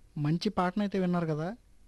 మంచి పాటనైతే విన్నారు కదా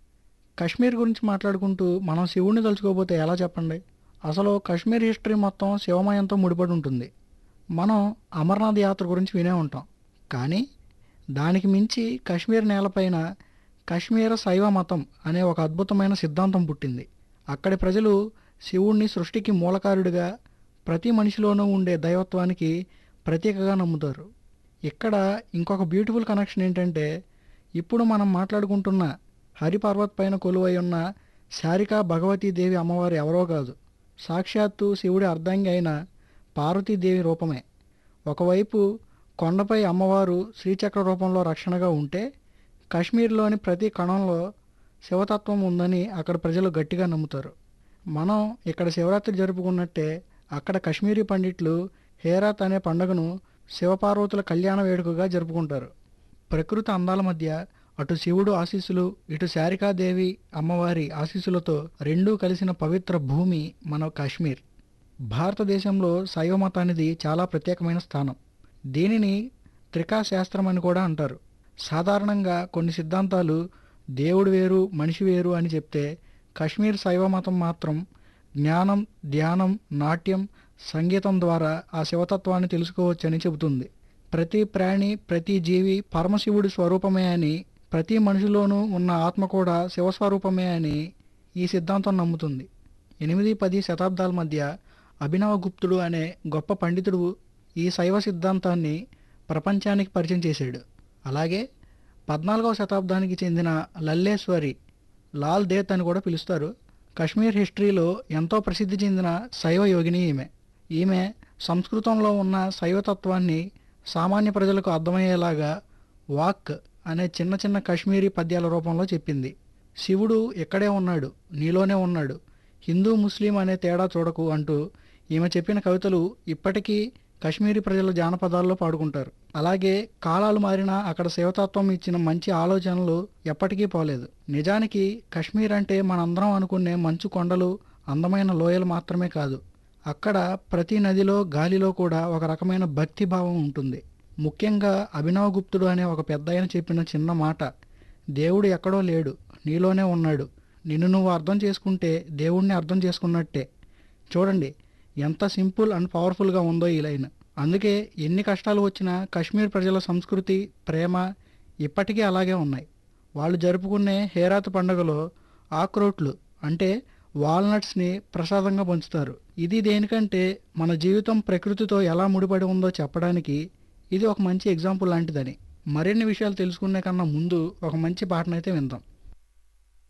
కశ్మీర్ గురించి మాట్లాడుకుంటూ మనం శివుణ్ణి తలుచుకోకపోతే ఎలా చెప్పండి అసలు కశ్మీర్ హిస్టరీ మొత్తం శివమయంతో ముడిపడి ఉంటుంది మనం అమర్నాథ్ యాత్ర గురించి వినే ఉంటాం కానీ దానికి మించి కశ్మీర్ నేలపైన కశ్మీర శైవ మతం అనే ఒక అద్భుతమైన సిద్ధాంతం పుట్టింది అక్కడి ప్రజలు శివుణ్ణి సృష్టికి మూలకారుడిగా ప్రతి మనిషిలోనూ ఉండే దైవత్వానికి ప్రతీకగా నమ్ముతారు ఇక్కడ ఇంకొక బ్యూటిఫుల్ కనెక్షన్ ఏంటంటే ఇప్పుడు మనం మాట్లాడుకుంటున్న హరిపర్వత్ పైన కొలువై ఉన్న శారికా భగవతీదేవి అమ్మవారు ఎవరో కాదు సాక్షాత్తు శివుడి అర్ధాంగి అయిన పార్వతీదేవి రూపమే ఒకవైపు కొండపై అమ్మవారు శ్రీచక్ర రూపంలో రక్షణగా ఉంటే కాశ్మీర్లోని ప్రతి కణంలో శివతత్వం ఉందని అక్కడ ప్రజలు గట్టిగా నమ్ముతారు మనం ఇక్కడ శివరాత్రి జరుపుకున్నట్టే అక్కడ కశ్మీరీ పండిట్లు హేరాత్ అనే పండుగను శివపార్వతుల కళ్యాణ వేడుకగా జరుపుకుంటారు ప్రకృతి అందాల మధ్య అటు శివుడు ఆశీస్సులు ఇటు శారికాదేవి అమ్మవారి ఆశీస్సులతో రెండూ కలిసిన పవిత్ర భూమి మన కాశ్మీర్ భారతదేశంలో శైవ మతానిది చాలా ప్రత్యేకమైన స్థానం దీనిని త్రికా శాస్త్రం అని కూడా అంటారు సాధారణంగా కొన్ని సిద్ధాంతాలు దేవుడు వేరు మనిషి వేరు అని చెప్తే కాశ్మీర్ శైవ మతం మాత్రం జ్ఞానం ధ్యానం నాట్యం సంగీతం ద్వారా ఆ శివతత్వాన్ని తెలుసుకోవచ్చని చెబుతుంది ప్రతి ప్రాణి ప్రతి జీవి పరమశివుడి స్వరూపమే అని ప్రతి మనిషిలోనూ ఉన్న ఆత్మ కూడా శివస్వరూపమే అని ఈ సిద్ధాంతం నమ్ముతుంది ఎనిమిది పది శతాబ్దాల మధ్య అభినవ గుప్తుడు అనే గొప్ప పండితుడు ఈ శైవ సిద్ధాంతాన్ని ప్రపంచానికి పరిచయం చేశాడు అలాగే పద్నాలుగవ శతాబ్దానికి చెందిన లల్లేశ్వరి లాల్ దేత్ అని కూడా పిలుస్తారు కశ్మీర్ హిస్టరీలో ఎంతో ప్రసిద్ధి చెందిన శైవ యోగిని ఈమె ఈమె సంస్కృతంలో ఉన్న శైవతత్వాన్ని సామాన్య ప్రజలకు అర్థమయ్యేలాగా వాక్ అనే చిన్న చిన్న కశ్మీరీ పద్యాల రూపంలో చెప్పింది శివుడు ఇక్కడే ఉన్నాడు నీలోనే ఉన్నాడు హిందూ ముస్లిం అనే తేడా చూడకు అంటూ ఈమె చెప్పిన కవితలు ఇప్పటికీ కశ్మీరీ ప్రజల జానపదాల్లో పాడుకుంటారు అలాగే కాలాలు మారినా అక్కడ శివతత్వం ఇచ్చిన మంచి ఆలోచనలు ఎప్పటికీ పోలేదు నిజానికి కశ్మీర్ అంటే మనందరం అనుకునే మంచు కొండలు అందమైన లోయలు మాత్రమే కాదు అక్కడ ప్రతి నదిలో గాలిలో కూడా ఒక రకమైన భక్తి భావం ఉంటుంది ముఖ్యంగా అభినవ గుప్తుడు అనే ఒక పెద్ద చెప్పిన చిన్న మాట దేవుడు ఎక్కడో లేడు నీలోనే ఉన్నాడు నిన్ను నువ్వు అర్థం చేసుకుంటే దేవుణ్ణి అర్థం చేసుకున్నట్టే చూడండి ఎంత సింపుల్ అండ్ పవర్ఫుల్గా ఉందో ఈ లైన్ అందుకే ఎన్ని కష్టాలు వచ్చినా కశ్మీర్ ప్రజల సంస్కృతి ప్రేమ ఇప్పటికీ అలాగే ఉన్నాయి వాళ్ళు జరుపుకునే హేరాత్ పండుగలో ఆక్రోట్లు అంటే వాల్నట్స్ని ప్రసాదంగా పంచుతారు ఇది దేనికంటే మన జీవితం ప్రకృతితో ఎలా ముడిపడి ఉందో చెప్పడానికి ఇది ఒక మంచి ఎగ్జాంపుల్ లాంటిదని మరిన్ని విషయాలు తెలుసుకునే కన్నా ముందు ఒక మంచి పాటనైతే విందాం